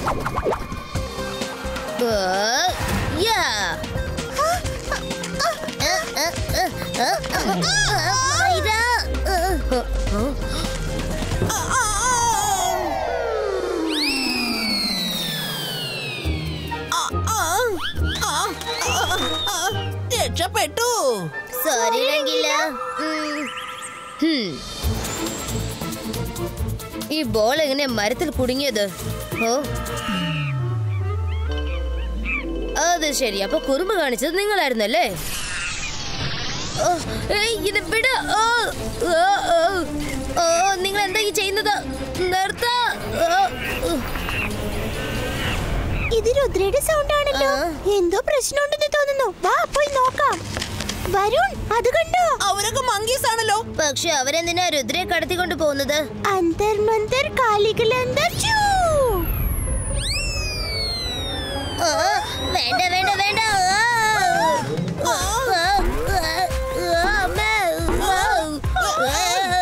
Uh, yeah. ഇതാ. രക്ഷപ്പെട്ടു sorry രംഗില്ല ഉം. ഹും. ഈ ബോൾ എങ്ങനെ മരത്തിൽ കുടുങ്ങിയത് ഓ അത് ശരി അപ്പൊ കുറുമ്പ് കാണിച്ചത് നിങ്ങളായിരുന്നല്ലേ ഓ, ഏയ്, ഇത് വിട് ഓ, ഓ, ഓ, ഓ, നിങ്ങൾ എന്താ ഈ ചെയ്യുന്നത് നിർത്ത ഇത് രുദ്രയുടെ സൗണ്ട് ആണല്ലോ ആ. എന്തോ പ്രശ്നമുണ്ടെന്ന് തോന്നുന്നു വാ പോയി നോക്കാം വരുൺ അത് കണ്ടോ അവരൊക്കെ മങ്കീസ് ആണല്ലോ പക്ഷെ അവരെന്തിനാ രുദ്രയെ കടത്തിക്കൊണ്ട് പോകുന്നത് അന്തർ മന്തർ കാലികളന്തർ ചൂ ആ, വേണ്ട വേണ്ട വേണ്ട ആ. ആ, ആ, ആ, ആ, അമ്മ. ആ, ആ,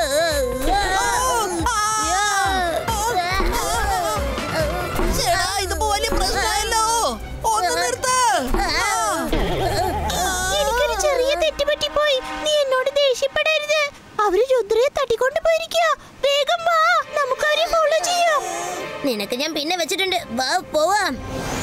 ചേടാ ഇതിപ്പോ വലിയ പ്രശ്നമായല്ലോ ഒന്ന് നിർത്ത് എനിക്കൊരു ചെറിയ തെറ്റ് പറ്റിപ്പോയി നീ എന്നോട് ദേഷ്യപ്പെടരുത് അവര് രുദ്രയെ തട്ടിക്കൊണ്ട് പോയിരിക്കുക വേഗം വാ നമുക്ക് അവരെ ഫോളോ ചെയ്യാം നിനക്ക് ഞാൻ പിന്നെ വെച്ചിട്ടുണ്ട് വാ പോവാം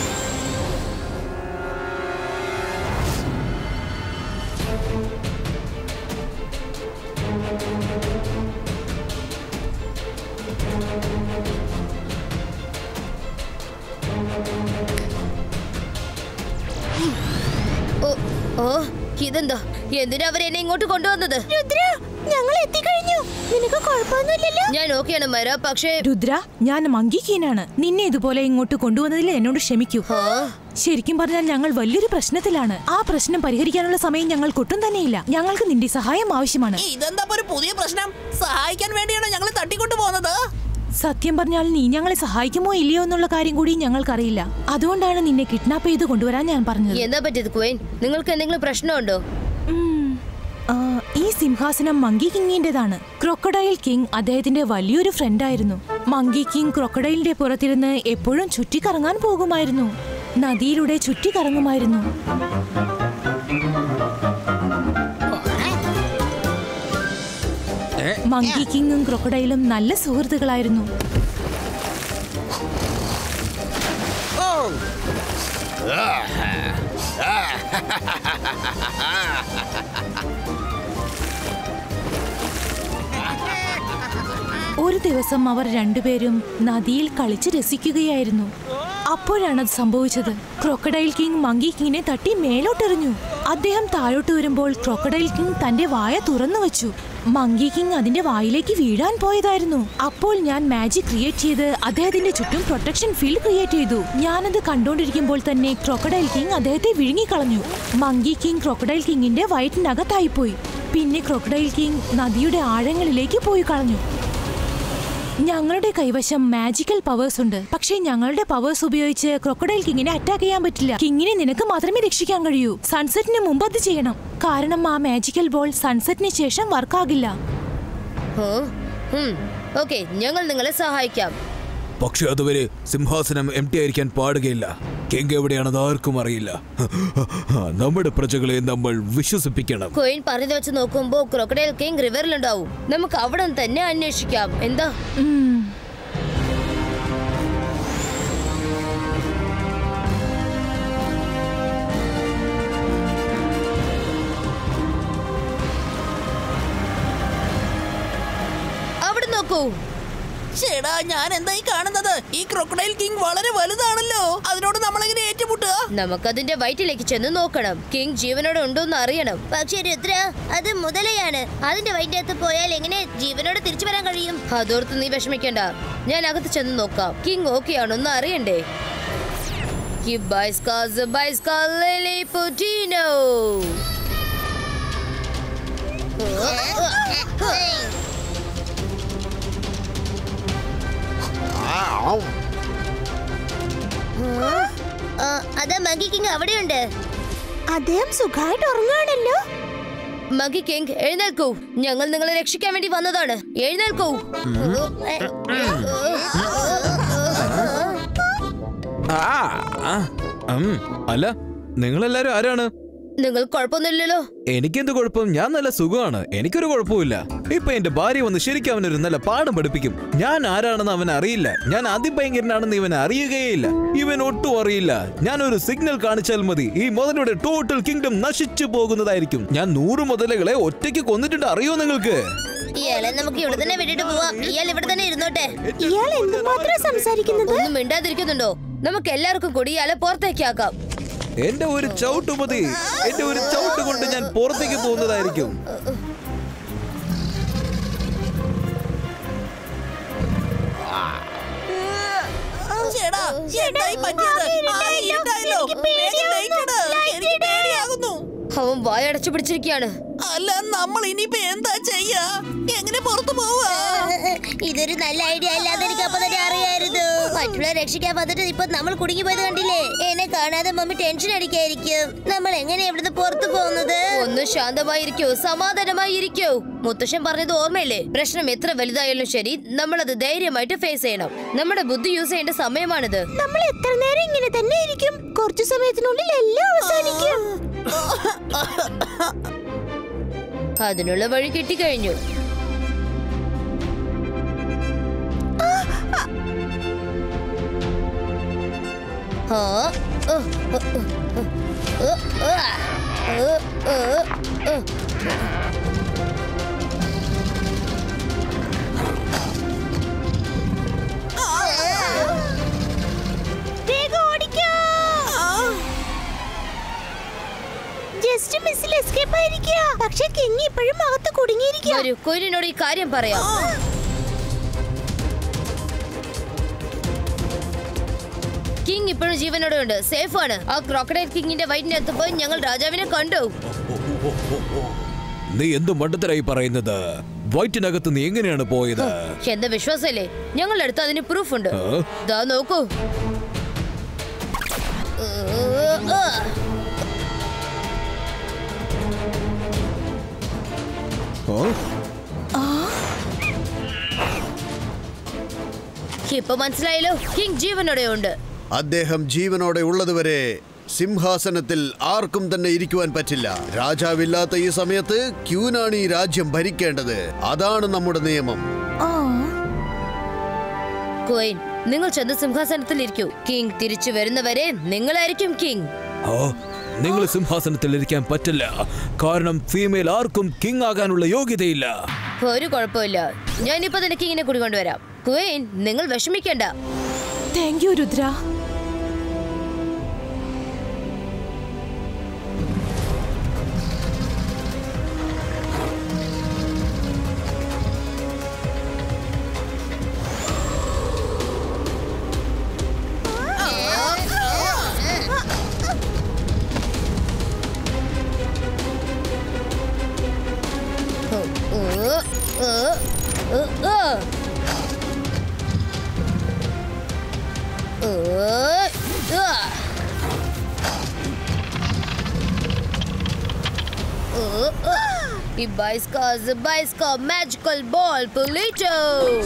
ഓ ഓ ഇതെന്താ എന്തിനാ അവരെന്നെ ഇങ്ങോട്ട് കൊണ്ടുവന്നത് രുദ്ര ഞങ്ങൾ എത്തിക്കഴിഞ്ഞു നിനക്ക് കുഴപ്പമൊന്നുമില്ലല്ലോ ഞാൻ ഓക്കെയാണ് മര പക്ഷേ രുദ്ര ഞാൻ മങ്കിക്കീനാണ് നിന്നെ ഇതുപോലെ ഇങ്ങോട്ട് കൊണ്ടുവന്നതിൽ എന്നോട് ക്ഷമിക്കൂ ഓ ശരിക്കും പറഞ്ഞാൽ ഞങ്ങൾ വലിയൊരു പ്രശ്നത്തിലാണ് ആ പ്രശ്നം പരിഹരിക്കാനുള്ള സമയം ഞങ്ങൾക്കൊട്ടും തന്നെയില്ല ഞങ്ങൾക്ക് നിന്റെ സഹായം ആവശ്യമാണ് ഇതെന്താ ഇപ്പൊ ഒരു പുതിയ പ്രശ്നം സഹായിക്കാൻ വേണ്ടിയാണോ ഞങ്ങൾ തട്ടിക്കൊണ്ടു പോകുന്നത് സത്യം പറഞ്ഞാൽ നീ ഞങ്ങളെ സഹായിക്കുമോ ഇല്ലയോ എന്നുള്ള കാര്യം കൂടി ഞങ്ങൾക്കറിയില്ല അതുകൊണ്ടാണ് നിന്നെ കിഡ്നാപ്പ് ചെയ്ത് കൊണ്ടുവരാൻ ഞാൻ പറഞ്ഞത് എന്താ പറ്റിയത് ക്വീൻ നിങ്ങൾക്ക് എന്തെങ്കിലും പ്രശ്നമുണ്ടോ ഉം. ആ, ഈ സിംഹാസനം മങ്കി കിങ്ങിന്റേതാണ് ക്രൊക്കഡൈൽ കിങ് അദ്ദേഹത്തിന്റെ വലിയൊരു ഫ്രണ്ടായിരുന്നു മങ്കി കിങ് ക്രൊക്കഡൈലിന്റെ പുറത്തിരുന്ന് എപ്പോഴും ചുറ്റിക്കറങ്ങാൻ പോകുമായിരുന്നു നദിയിലൂടെ ചുറ്റിക്കറങ്ങുമായിരുന്നു മങ്കി കിങ്ങും ക്രൊക്കഡൈലും നല്ല സുഹൃത്തുക്കളായിരുന്നു ഒരു ദിവസം അവർ രണ്ടുപേരും നദിയിൽ കളിച്ച് രസിക്കുകയായിരുന്നു അപ്പോഴാണ് അത് സംഭവിച്ചത് ക്രൊക്കഡൈൽ കിങ് മങ്കി കിങ്ങിനെ തട്ടി മേലോട്ടെറിഞ്ഞു അദ്ദേഹം താഴോട്ട് വരുമ്പോൾ ക്രൊക്കഡൈൽ കിങ് തന്റെ വായ തുറന്നു വെച്ചു മങ്കി കിങ് അതിന്റെ വായിലേക്ക് വീഴാൻ പോയതായിരുന്നു അപ്പോൾ ഞാൻ മാജിക് ക്രിയേറ്റ് ചെയ്ത് അദ്ദേഹത്തിന്റെ ചുറ്റും പ്രൊട്ടക്ഷൻ ഫീൽഡ് ക്രിയേറ്റ് ചെയ്തു ഞാനത് കണ്ടോണ്ടിരിക്കുമ്പോൾ തന്നെ ക്രൊക്കഡൈൽ കിങ് അദ്ദേഹത്തെ വിഴുങ്ങിക്കളഞ്ഞു മങ്കി കിങ് ക്രൊക്കഡൈൽ കിങ്ങിന്റെ വയറ്റിനകത്തായിപ്പോയി പിന്നെ ക്രൊക്കഡൈൽ കിങ് നദിയുടെ ആഴങ്ങളിലേക്ക് പോയി കളഞ്ഞു ഞങ്ങളുടെ കൈവശം മാജിക്കൽ പവേഴ്സ് ഉണ്ട് പക്ഷേ ഞങ്ങളുടെ പവേഴ്സ് ഉപയോഗിച്ച് ക്രൊക്കഡൈൽ കിങ്ങിനെ അറ്റാക്ക് ചെയ്യാൻ പറ്റില്ല കിങ്ങിനെ നിനക്ക് മാത്രമേ രക്ഷിക്കാൻ കഴിയൂ സൺസെറ്റിന് മുമ്പ് അത് ചെയ്യണം കാരണം ആ മാജിക്കൽ ബോൾ സൺസെറ്റിന് ശേഷം വർക്കാകില്ല ഓക്കെ ഞങ്ങൾ നിങ്ങളെ സഹായിക്കാം പക്ഷെ അതുവരെ സിംഹാസനം എം ടി ആയിരിക്കാൻ പാടുകയില്ല കിങ് എവിടെയാണെന്ന് ആർക്കും അറിയില്ല നമ്മുടെ പ്രജകളെ നമ്മൾ വിശ്വസിപ്പിക്കണം കോയിൻ പറഞ്ഞു വെച്ച് നോക്കുമ്പോ ക്രൊക്കഡൈൽ കിങ് റിവറിലുണ്ടാവും നമുക്ക് അവിടെ തന്നെ അന്വേഷിക്കാം എന്താ ഉം. അവിടെ നോക്കൂ ചേടാ ഞാൻ എന്തായി കാണുന്നത് ഈ ക്രൊക്കഡൈൽ കിങ് വളരെ വലുതാണല്ലോ അതിനോട് നമ്മളെങ്ങനെ ഏറ്റുമുട്ടുക നമുക്കതിന്റെ വയറ്റിലേക്ക് ചെന്ന് നോക്കണം കിങ് ജീവനോടെ ഉണ്ടോന്ന് അറിയണം പക്ഷേ രുദ്ര അത് മുതലയാണ് അതിന്റെ വയറ്റിനകത്ത് പോയാൽ എങ്ങനെ ജീവനോടെ തിരിച്ചു വരാൻ കഴിയും അതോർത്ത് നീ വിഷമിക്കണ്ട ഞാൻ അകത്ത് ചെന്ന് നോക്കാം കിങ് ഓക്കെ ആണോന്ന് അറിയണ്ടേ Kibaiska Zabaiska Lilliputino. അതാ മഗി കിങ് അവിടെയുണ്ട് അദ്ദേഹം സുഖമായിട്ട് ഉറങ്ങുകയാണല്ലോ മഗി കിങ് എഴുന്നേൽക്കൂ ഞങ്ങൾ നിങ്ങളെ രക്ഷിക്കാൻ വേണ്ടി വന്നതാണ് എഴുന്നേൽക്കൂ ആ, ആ, ഉം, അല്ല നിങ്ങളെല്ലാരും ആരാണ് നിങ്ങൾ കുഴപ്പമൊന്നുമില്ലല്ലോ എനിക്കെന്ത് കുഴപ്പം ഞാൻ നല്ല സുഖമാണ് എനിക്കൊരു കുഴപ്പമില്ല ഇപ്പൊ എന്റെ ഭാര്യ വന്ന് ശരിക്കും അവനൊരു നല്ല പാഠം പഠിപ്പിക്കും ഞാൻ ആരാണെന്ന് അവൻ അറിയില്ല ഞാൻ അതിഭയങ്കരനാണെന്ന് ഇവൻ അറിയുകയില്ല ഇവൻ ഒട്ടും അറിയില്ല ഞാൻ ഒരു സിഗ്നൽ കാണിച്ചാൽ മതി ഈ മുതലയുടെ ടോട്ടൽ കിങ്ഡം നശിച്ചു പോകുന്നതായിരിക്കും ഞാൻ നൂറ് മുതലകളെ ഒറ്റയ്ക്ക് കൊന്നിട്ടുണ്ട് അറിയോ നിങ്ങൾക്ക് ഇയാളെ നമുക്ക് ഇവിടെ തന്നെ വിട്ടിട്ട് പോവാം ഇയാൾ ഇവിടെ തന്നെ ഇരുന്നോട്ടെ ഇയാൾ എന്തുമാത്രം സംസാരിക്കുന്നത് ഒന്നും മിണ്ടാതിരിക്കുന്നുണ്ടോ നമുക്ക് എല്ലാവർക്കും കൂടി ഇയാളെ പുറത്തേക്കാക്കാം എന്റെ ഒരു ചവിട്ട് മതി എന്റെ ഒരു ചവിട്ട് കൊണ്ട് ഞാൻ പുറത്തേക്ക് പോകുന്നതായിരിക്കും ചേടാ എന്തായി പറ്റിയത് ആ, ഇരുട്ടായല്ലോ. വേഗം light ഇട്. എനിക്ക് പേടിയാകുന്നു അവൻ വായടച്ചു പിടിച്ചിരിക്കുകയാണ് അല്ല നമ്മൾ ഇനിയിപ്പോ എന്താ ചെയ്യാ എങ്ങനെ പുറത്തു പോവാ ഇതൊരു നല്ല ഐഡിയ അല്ലാതെ എനിക്ക് അപ്പൊ തന്നെ അറിയായിരുന്നു മറ്റുള്ളവരെ രക്ഷിക്കാൻ വന്നിട്ട് ഇപ്പൊ നമ്മൾ കുടുങ്ങി പോയത് കണ്ടില്ലേ എന്നെ കാണാതെ മമ്മി ടെൻഷൻ അടിക്കായിരിക്കും നമ്മൾ എങ്ങനെ ഇവിടുന്ന് പുറത്തു പോകുന്നത് ഒന്ന് ശാന്തമായിരിക്കൂ സമാധാനമായിരിക്കൂ മുത്തശ്ശൻ പറഞ്ഞത് ഓർമ്മയില്ലേ പ്രശ്നം എത്ര വലുതായാലും ശരി നമ്മൾ അത് ധൈര്യമായിട്ട് ഫേസ് ചെയ്യണം നമ്മുടെ ബുദ്ധി യൂസ് ചെയ്യേണ്ട സമയമാണിത് നമ്മൾ എത്ര നേരം ഇങ്ങനെ തന്നെ ഇരിക്കും കുറച്ചു സമയത്തിനുള്ളിൽ എല്ലാം അവസാനിക്കും അതിനുള്ള വഴി കിട്ടിക്കഴിഞ്ഞു ആ, ഉ, ഉ, ഉ, ഉ, ഉ, ഉ, ഉ, ഉ, ഉ. വേഗം ഓടിക്കോ ജസ്റ്റ് മിസ്സിൽ എസ്കേപ്പ് ആയിരിക്കുക പക്ഷെ കിങ് ഇപ്പോഴും അകത്ത് കുടുങ്ങിയിരിക്കുക വരൂ കുയിലിനോട് ഈ കാര്യം പറയാം കിങ് ഇപ്പോഴും ജീവനോടെ ഉണ്ട് സേഫ് ആണ് ആ ക്രോക്കഡൈൽ കിങ്ങിന്റെ വയറ്റിന്റെ അടുത്ത് പോയി ഞങ്ങൾ രാജാവിനെ കണ്ടു നീ എന്ത് മണ്ടത്തരായി പറയുന്നത് വയറ്റിനകത്ത് നീ എങ്ങനെയാണ് പോയത് എന്താ വിശ്വാസല്ലേ ഞങ്ങളുടെ അടുത്ത് അതിന് പ്രൂഫ് ഉണ്ട് ആ? ദാ നോക്കൂ ആ? ഇപ്പൊ മനസ്സിലായല്ലോ കിങ് ജീവനോടെ ഉണ്ട് അദ്ദേഹം ജീവനോടെ ഉള്ളതുവരെ സിംഹാസനത്തിൽ ആർക്കും തന്നെ ഇരിക്കുവാൻ പറ്റില്ല രാജാവില്ലാത്ത ഈ സമയത്ത് ക്യൂനാണ് ഈ രാജ്യം ഭരിക്കേണ്ടത് അതാണ് നമ്മുടെ നിയമം ആ ക്വീൻ നിങ്ങൾ ചെന്ന് സിംഹാസനത്തിൽ ഇരിക്കൂ കിങ് തിരിച്ചു വരുന്നവരെ നിങ്ങളായിരിക്കും കിങ് ആ, നിങ്ങൾ സിംഹാസനത്തിൽ ഇരിക്കാൻ പറ്റില്ല കാരണം ഫീമെയിൽ ആർക്കും കിങ് ആകാനുള്ള യോഗ്യതയില്ല ഒരു കുഴപ്പമില്ല ഞാനിപ്പോ തന്നെ കിങ്ങിനെ കൂടി കൊണ്ടുവരാം ക്വീൻ നിങ്ങൾ വിഷമിക്കേണ്ട thank you Rudra E Baisca, Baisca, Magical Ball, Polito!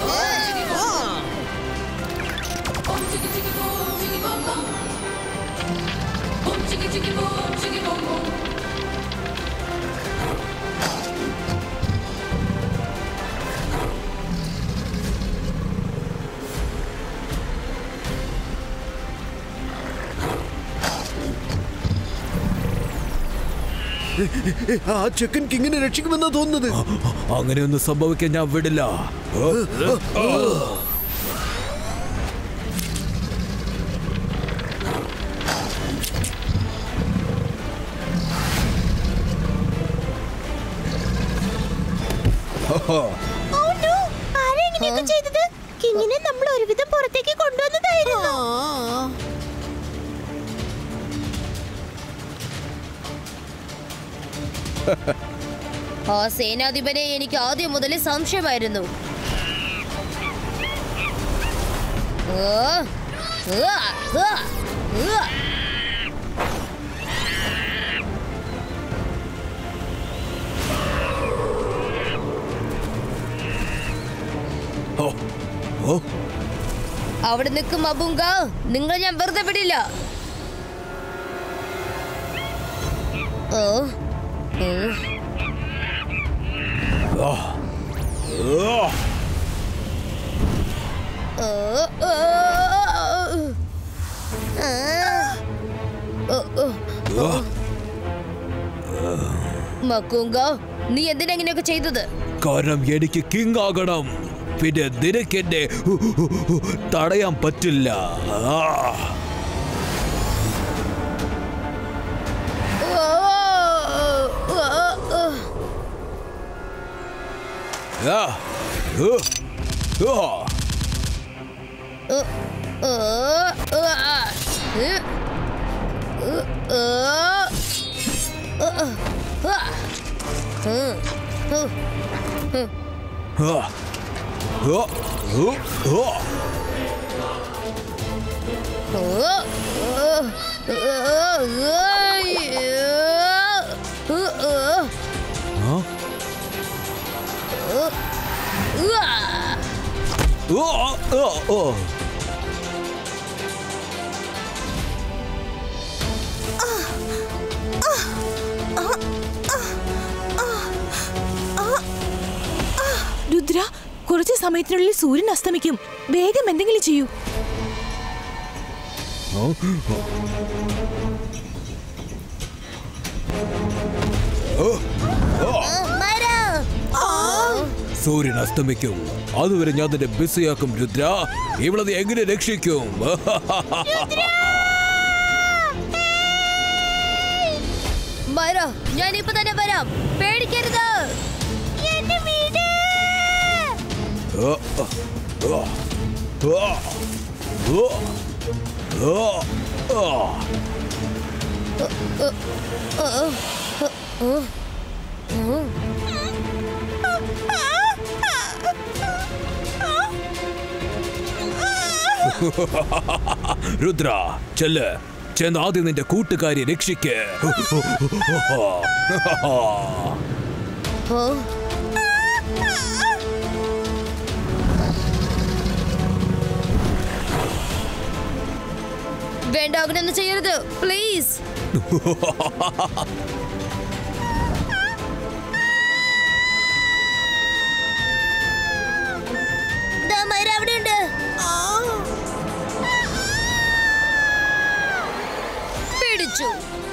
ആ ചെക്കൻ കിങ്ങിനെ രക്ഷിക്കുമെന്നാ തോന്നുന്നത് അങ്ങനെയൊന്നും സംഭവിക്കാൻ ഞാൻ വിടില്ല ആ, Oh no! ആരാ ഇങ്ങനെയൊക്കെ ചെയ്തത് കിങ്ങിനെ നമ്മൾ ഒരുവിധം പുറത്തേക്ക് കൊണ്ടുവന്നതായിരുന്നു ആ സേനാധിപനെ എനിക്ക് ആദ്യം മുതലേ സംശയമായിരുന്നു ആ, ആ, ആ, ആ. ഓ, ഓ, അവിടെ നിൽക്കും അബുങ്ക നിങ്ങൾ ഞാൻ വെറുതെ വിടില്ല ഓ ഓ ഓ ഓ ആ. ഓ, ഓ. മക്കുങ്ക നീ എന്തിനാ ഇങ്ങനെയൊക്കെ ചെയ്തത് കാരണം എനിക്ക് കിങ് ആകണം പിന്നെ നിനക്ക് എന്നെ തടയാൻ പറ്റില്ല ആ. ഓ, ഓ, ഓ. ആ. ഉ. ആ. ഓ, ഓ, ഓ, ആ. ഏ. ഓ, ഓ. ഓ, ഓ. ആ. ഉം. ഉം. ഉം. ആ. ആ. ഉ. ആ. ഓ, ഓ. ഓ, ഏയ്. ഓ, ഓ. ആ. ഓ. ഉവ്വ. ഓ, ഓ, ഓ. രുദ്ര കുറച്ച് സമയത്തിനുള്ളിൽ സൂര്യൻ അസ്തമിക്കും വേഗം എന്തെങ്കിലും ചെയ്യൂ മരം. സൂര്യൻ അസ്തമിക്കും അതുവരെ ഞാൻ നിന്നെ ബിസിയാക്കും രുദ്ര ഇവിടെ നീ എങ്ങനെ രക്ഷിക്കും മൈര ഞാൻ ഇപ്പൊ തന്നെ വരാം പേടിക്കരുത് എന്നെ വീട് ആ, ആ, ആ, ആ, ആ, ആ. രുദ്ര ചെല്ല് ചെന്ന് ആദ്യം നിന്റെ കൂട്ടുകാരി രക്ഷിക്ക് ഓ വേണ്ട അങ്ങനെയൊന്നും ചെയ്യരുത് പ്ലീസ് അവിടെയുണ്ട് പിടിച്ചു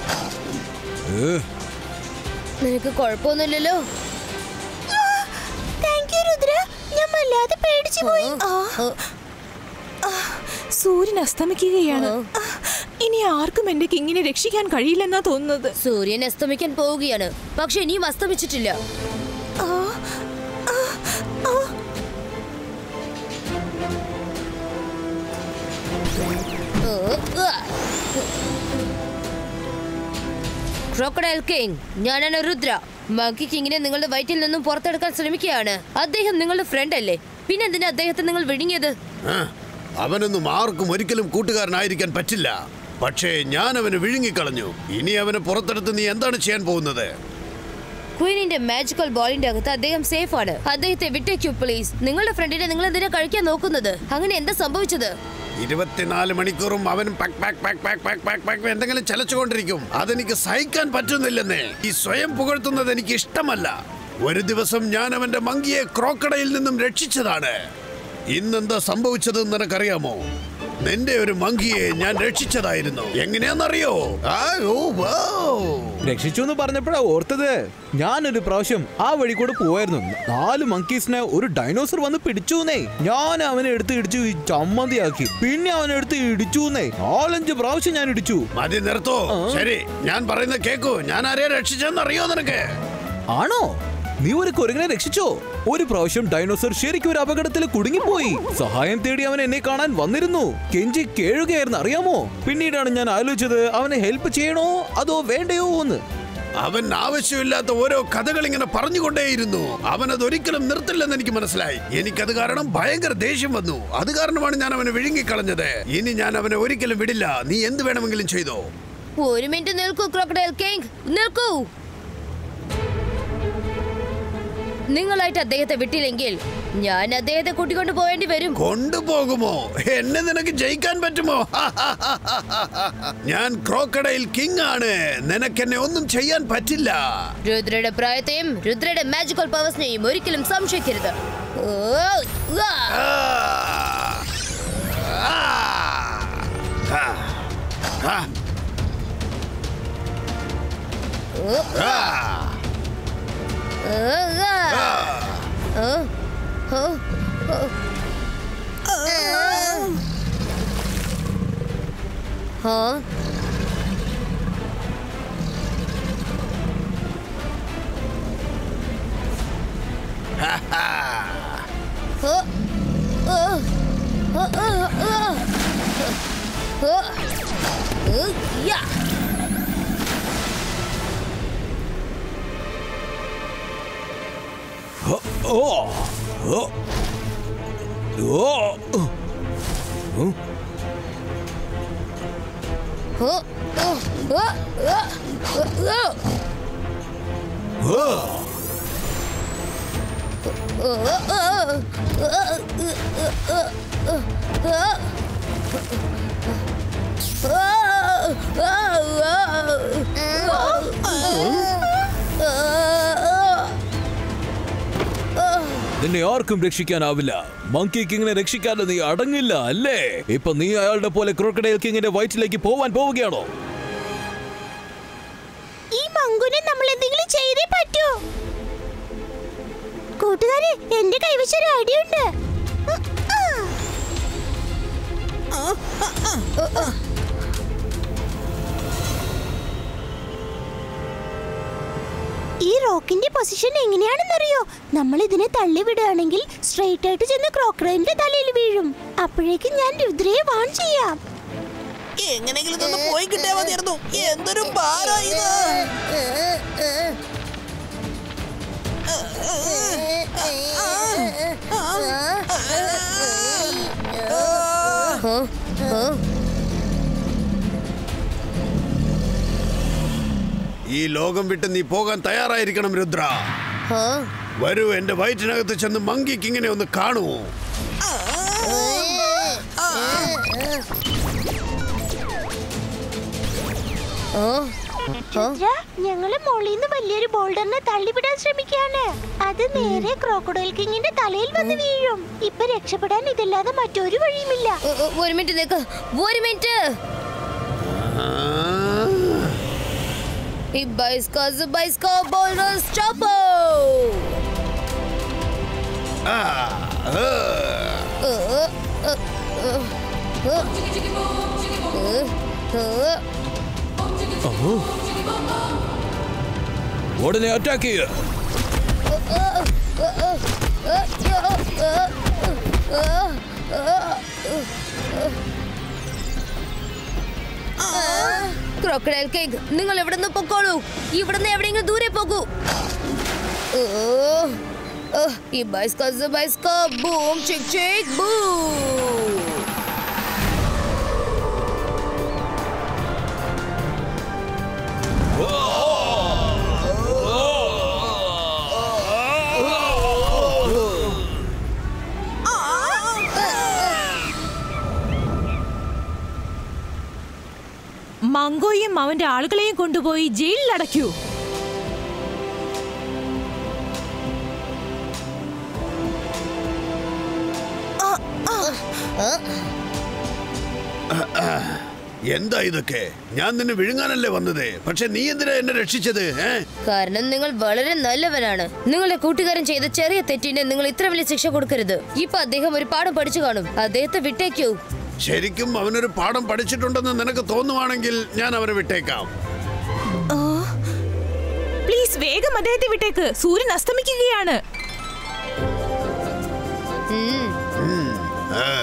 നിനക്ക് കുഴപ്പമൊന്നുമില്ലല്ലോ താങ്ക് യു രുദ്ര ഞാൻ വല്ലാതെ പേടിച്ചു പോയി ആ, ഓ, സൂര്യൻ അസ്തമിക്കുകയാണ് ഓ. ഇനി ആർക്കും എന്റെ കിങ്ങിനെ രക്ഷിക്കാൻ കഴിയില്ലെന്നാ തോന്നുന്നത് സൂര്യൻ അസ്തമിക്കാൻ പോവുകയാണ് പക്ഷെ ഇനിയും അസ്തമിച്ചിട്ടില്ല ആ, ആ, ആ. ക്രോക്കഡൈൽ കിങ് ഞാനാണ് രുദ്ര മങ്കി കിങ്ങിനെ നിങ്ങളുടെ വയറ്റിൽ നിന്നും പുറത്തെടുക്കാൻ ശ്രമിക്കുകയാണ് അദ്ദേഹം നിങ്ങളുടെ ഫ്രണ്ട് അല്ലേ പിന്നെ എന്തിനാ അദ്ദേഹത്തെ നിങ്ങൾ വിഴുങ്ങിയത് ആ, അവനൊന്നും ആർക്കും ഒരിക്കലും കൂട്ടുകാരനായിരിക്കാൻ പറ്റില്ല പക്ഷേ ഞാൻ അവന് വിഴുങ്ങിക്കളഞ്ഞു ഇനി അവനെ പുറത്തെടുത്ത് നീ എന്താണ് ചെയ്യാൻ പോകുന്നത് ക്വീനിന്റെ മാജിക്കൽ ബോളിന്റെ അകത്ത് അദ്ദേഹം സേഫ് ആണ് അദ്ദേഹത്തെ വിട്ടേക്കൂ പ്ലീസ് നിങ്ങളുടെ ഫ്രണ്ടിനെ നിങ്ങൾ എന്തിനാ കഴിക്കാൻ നോക്കുന്നത് അങ്ങനെ എന്താ സംഭവിച്ചത് ഇരുപത്തിനാല് മണിക്കൂറും അവൻ പക് പക് പക് പക് പക് പക് പക് എന്തെങ്കിലും ചലച്ചുകൊണ്ടിരിക്കും അതെനിക്ക് സഹിക്കാൻ പറ്റുന്നില്ലെന്നേ ഈ സ്വയം പുകഴ്ത്തുന്നത് എനിക്ക് ഇഷ്ടമല്ല ഒരു ദിവസം ഞാൻ അവന്റെ മങ്കിയെ ക്രോക്കടയിൽ നിന്നും രക്ഷിച്ചതാണ് ഇന്നെന്താ സംഭവിച്ചതെന്ന് നിനക്കറിയാമോ നിന്റെ ഒരു മങ്കിയെ ഞാൻ രക്ഷിച്ചതായിരുന്നു എങ്ങനെയാന്നറിയോ ആ, ഓ, വൗ. രക്ഷിച്ചു എന്ന് പറഞ്ഞപ്പോഴാ ഓർത്തത് ഞാനൊരു പ്രാവശ്യം ആ വഴി കൂടെ പോവായിരുന്നു നാല് മങ്കീസിനെ ഒരു ഡൈനോസർ വന്ന് പിടിച്ചുന്നേ ഞാൻ അവനെ എടുത്ത് ഇടിച്ചു ഈ ചമ്മന്തിയാക്കി പിന്നെ അവനെ എടുത്ത് ഇടിച്ചുന്നേ നാലഞ്ച് പ്രാവശ്യം ഞാൻ ഇടിച്ചു മതി നിർത്തോ ശരി ഞാൻ പറയുന്നത് കേക്കൂ ഞാൻ ആരെയാ രക്ഷിച്ചെന്ന് അറിയോ നിനക്ക് ആണോ നീ ഒരു കുരങ്ങനെ രക്ഷിച്ചോ ഒരു പ്രാവശ്യം ഡൈനോസർ ശരിക്കും ഒരു അപകടത്തിൽ കുടുങ്ങിപ്പോയി സഹായം തേടി അവൻ എന്നെ കാണാൻ വന്നിരുന്നു കെഞ്ചി കേഴുകയായിരുന്നു അറിയാമോ പിന്നീടാണ് ഞാൻ ആലോചിച്ചത് അവനെ ഹെൽപ്പ് ചെയ്യണോ അതോ വേണ്ടയോ എന്ന് അവൻ ആവശ്യമില്ലാത്ത ഓരോ കഥകൾ ഇങ്ങനെ പറഞ്ഞുകൊണ്ടേയിരുന്നു അവൻ അത് ഒരിക്കലും നിർത്തില്ലെന്ന് എനിക്ക് മനസ്സിലായി എനിക്കത് കാരണം ഭയങ്കര ദേഷ്യം വന്നു അത് കാരണമാണ് ഞാൻ അവനെ വിഴുങ്ങിക്കളഞ്ഞത് ഇനി ഞാൻ അവനെ ഒരിക്കലും വിടില്ല നീ എന്ത് വേണമെങ്കിലും ചെയ്തോ ഒരു മിനിറ്റ് നിൽക്കൂ ക്രോക്കഡൈൽ കിങ് നിൽക്കൂ നിങ്ങളായിട്ട് അദ്ദേഹത്തെ വിട്ടില്ലെങ്കിൽ ഞാൻ അദ്ദേഹത്തെ കൂട്ടിക്കൊണ്ട് പോവേണ്ടി വരും കൊണ്ടുപോകുമോ എന്നെ നിനക്ക് ജയിക്കാൻ പറ്റുമോ ഞാൻ ക്രോക്കഡൈൽ കിങ് ആണ് നിനക്ക് എന്നെ ഒന്നും ചെയ്യാൻ പറ്റില്ല രുദ്രയുടെ പ്രായത്തെയും രുദ്രയുടെ മാജിക്കൽ പവേഴ്സിനെയും ഒരിക്കലും സംശയിക്കരുത് ഓ, ആ. ആ. ആ. ആ. ഓ, ആ. ഓ, ആ. ആ. ഓ, ഓ, ഓ. ആ. ഓ, ഓ, ഓ, ഓ, ഓ. ഓ, ഓ, യാ. ഓ ഓ ഓ ഓ ഓ, ഓ, ഓ, ഓ, ഓ, ഓ. ഓ നിന്നെ ആർക്കും രക്ഷിക്കാനാവില്ല മങ്കി കിങ്ങിനെ രക്ഷിക്കാതെ നീ അടങ്ങില്ല അല്ലേ ഇപ്പൊ നീ അയാളുടെ പോലെ ക്രോക്കഡൈൽ കിങ്ങിന്റെ വയറ്റിലേക്ക് പോവാൻ പോവുകയാണോ ഈ മങ്കുനെ നമ്മൾ എന്തെങ്കിലും ചെയ്തേ പറ്റൂ കൂട്ടുകാരെ എന്റെ കൈവശം ഒരു ഐഡിയുണ്ട് ഈ റോക്കിന്റെ പൊസിഷൻ എങ്ങനെയാണെന്നറിയോ നമ്മൾ ഇതിനെ തള്ളി വിടുകയാണെങ്കിൽ സ്ട്രെയിറ്റ് ആയിട്ട് ചെന്ന് ക്രോക്കറൈന്റെ തലയിൽ വീഴും അപ്പോഴേക്കും ഞാൻ രുദ്രയെ വാൺ ചെയ്യാം എങ്ങനെങ്കിലും ഇതൊന്ന് പോയി കിട്ടിയാ മതിയായിരുന്നു എന്തൊരു ഭാരം ഇത് ഈ ലോകം വിട്ട് നീ പോകാൻ തയ്യാറായിരിക്കണം രുദ്ര വരൂ എന്റെ വയറ്റിനകത്ത് ചെന്ന് മങ്കി കിങ്ങിനെ ഒന്ന് കാണൂ രുദ്ര ഞങ്ങള് മോളിന്ന് വലിയൊരു ബോൾഡറിനെ തള്ളിവിടാൻ ശ്രമിക്കാണ് അത് നേരെ ക്രോക്കഡൈൽ കിങ്ങിന്റെ തലയിൽ വന്ന് വീഴും ഇപ്പൊ രക്ഷപ്പെടാൻ ഇതല്ലാതെ മറ്റൊരു വഴിയുമില്ല ഒരു മിനിറ്റ് നിക്ക് ഒരു മിനിറ്റ് ഈ ബൈസ്കോ ബൈസ്കോ ബോൾഡർ സ്റ്റോപ്പോ ആ, ആ. ഉടനെ അറ്റാക്ക് ചെയ്യുക ക്രോക്കഡൈൽ കിങ് നിങ്ങൾ എവിടെ നിന്ന് പൊക്കോളൂ ഇവിടെ നിന്ന് എവിടെയെങ്കിലും ദൂരെ പോകൂ ഓ, ഓ, ഈ ബൈസ്കോ ബൈസ്കോ ബൂം ചിക് ചിക് ബൂം മങ്കോയും അവന്റെ ആളുകളെയും കൊണ്ടുപോയി ജയിലിൽ അടയ്ക്കൂ എന്താ ഇതൊക്കെ ഞാൻ നിന്നെ വിഴുങ്ങാനല്ലേ വന്നത് പക്ഷെ നീ എന്തിനാ എന്നെ രക്ഷിച്ചത് ഏ കാരണം നിങ്ങൾ വളരെ നല്ലവനാണ് നിങ്ങളുടെ കൂട്ടുകാരൻ ചെയ്ത ചെറിയ തെറ്റിന് നിങ്ങൾ ഇത്ര വലിയ ശിക്ഷ കൊടുക്കരുത് ഇപ്പൊ അദ്ദേഹം ഒരു പാഠം പഠിച്ചു കാണും അദ്ദേഹത്തെ വിട്ടേക്കൂ ശരിക്കും അവനൊരു പാഠം പഠിച്ചിട്ടുണ്ടെന്ന് നിനക്ക് തോന്നുവാണെങ്കിൽ ഞാൻ അവനെ വിട്ടേക്കാം പ്ലീസ് വേഗം അദ്ദേഹത്തെ വിട്ടേക്ക് സൂര്യൻ അസ്തമിക്കുകയാണ് ആ.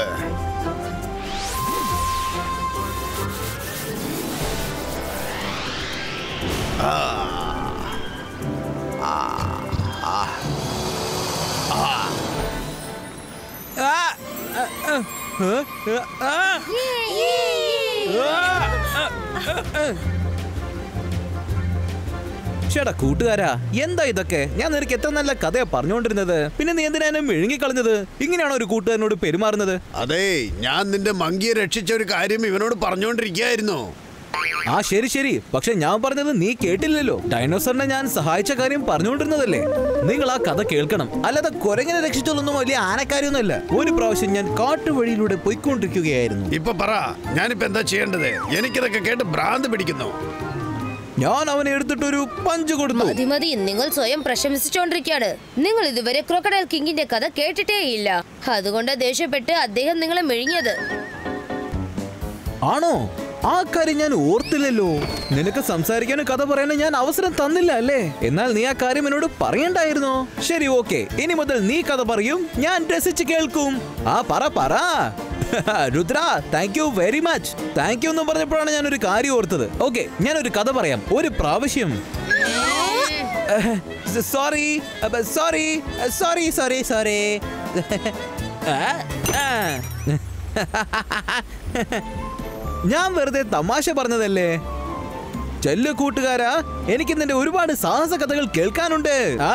ചേട്ടാ കൂട്ടുകാരാ എന്താ ഇതൊക്കെ ഞാൻ നിനക്ക് എത്ര നല്ല കഥയാ പറഞ്ഞുകൊണ്ടിരുന്നത് പിന്നെ നീ എന്തിനാ എന്നെ വിഴുങ്ങിക്കളഞ്ഞത് ഇങ്ങനെയാണോ ഒരു കൂട്ടുകാരനോട് പെരുമാറുന്നത് അതെ ഞാൻ നിന്റെ മങ്കിയെ രക്ഷിച്ച ഒരു കാര്യം ഇവനോട് പറഞ്ഞുകൊണ്ടിരിക്കുകയായിരുന്നു ആ ശരി ശരി പക്ഷെ ഞാൻ പറഞ്ഞത് നീ കേട്ടില്ലല്ലോ ഡൈനോസറിനെ ഞാൻ സഹായിച്ച കാര്യം പറഞ്ഞുകൊണ്ടിരുന്നതല്ലേ നിങ്ങൾ ആ കഥ കേൾക്കണം അല്ലാതെ കുരങ്ങനെ രക്ഷിച്ചതൊന്നും വലിയ ആനക്കാര്യൊന്നുമല്ല ഒരു പ്രാവശ്യം ഞാൻ കാട്ടുവഴിയിലൂടെ പോയിക്കൊണ്ടിരിക്കുകയായിരുന്നു ഇപ്പൊ പറ ഞാനിപ്പോ എന്താ ചെയ്യേണ്ടത് എനിക്കിതൊക്കെ കേട്ട് ഭ്രാന്ത് പിടിക്കുന്നു ഞാൻ അവനെ എടുത്തിട്ടൊരു പഞ്ച് കൊടുത്തു മതി മതി നിങ്ങൾ സ്വയം പ്രശംസിച്ചുകൊണ്ടിരിക്കുകയാണ് നിങ്ങൾ ഇതുവരെ ക്രോക്കഡൈൽ കിങ്ങിന്റെ കഥ കേട്ടിട്ടേയില്ല അതുകൊണ്ട് ദേഷ്യപ്പെട്ട് അദ്ദേഹം നിങ്ങളെ മെഴുങ്ങിയത് ആണോ ആ കാര്യം ഞാൻ ഓർത്തില്ലല്ലോ നിനക്ക് സംസാരിക്കാനും കഥ പറയാനും ഞാൻ അവസരം തന്നില്ല അല്ലേ എന്നാൽ നീ ആ കാര്യം എന്നോട് പറയണ്ടായിരുന്നോ ശരി ഓക്കെ ഇനി മുതൽ നീ കഥ പറയും ഞാൻ രസിച്ച് കേൾക്കും ആ പറ പറ Rudra thank you very much thank you എന്ന് പറഞ്ഞപ്പോഴാണ് ഞാൻ ഒരു കാര്യം ഓർത്തത് ഓക്കെ ഞാൻ ഒരു കഥ പറയാം ഒരു പ്രാവശ്യം sorry sorry sorry sorry sorry ഞാൻ വെറുതെ തമാശ പറഞ്ഞതല്ലേ ചെല്ലു കൂട്ടുകാരാ എനിക്ക് നിന്റെ ഒരുപാട് സാഹസ കഥകൾ കേൾക്കാനുണ്ട് ആ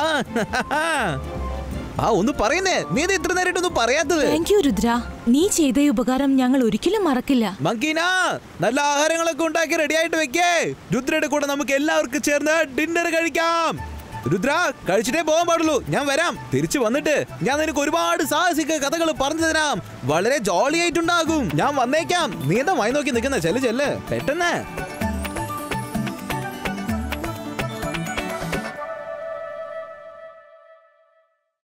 ആ ഒന്ന് പറയുന്നേ നീ ഇത് ഇത്ര നേരിട്ടൊന്നും പറയാത്തത് താങ്ക് യു രുദ്ര നീ ചെയ്ത ഈ ഉപകാരം ഞങ്ങൾ ഒരിക്കലും മറക്കില്ല മങ്കീന നല്ല ആഹാരങ്ങളൊക്കെ ഉണ്ടാക്കി റെഡി ആയിട്ട് വെക്കേ രുദ്രയുടെ കൂടെ നമുക്ക് എല്ലാവർക്കും ചേർന്ന് ഡിന്നർ കഴിക്കാം രുദ്ര കഴിച്ചിട്ടേ പോകാൻ പാടുള്ളൂ ഞാൻ വരാം തിരിച്ചു വന്നിട്ട് ഞാൻ നിനക്ക് ഒരുപാട് സാഹസിക കഥകൾ പറഞ്ഞു തരാം വളരെ ജോളി ആയിട്ടുണ്ടാകും ഞാൻ വന്നേക്കാം നീ എന്താ വായി നോക്കി നിൽക്കുന്ന ചെല്ല് ചെല്ല് പെട്ടെന്ന്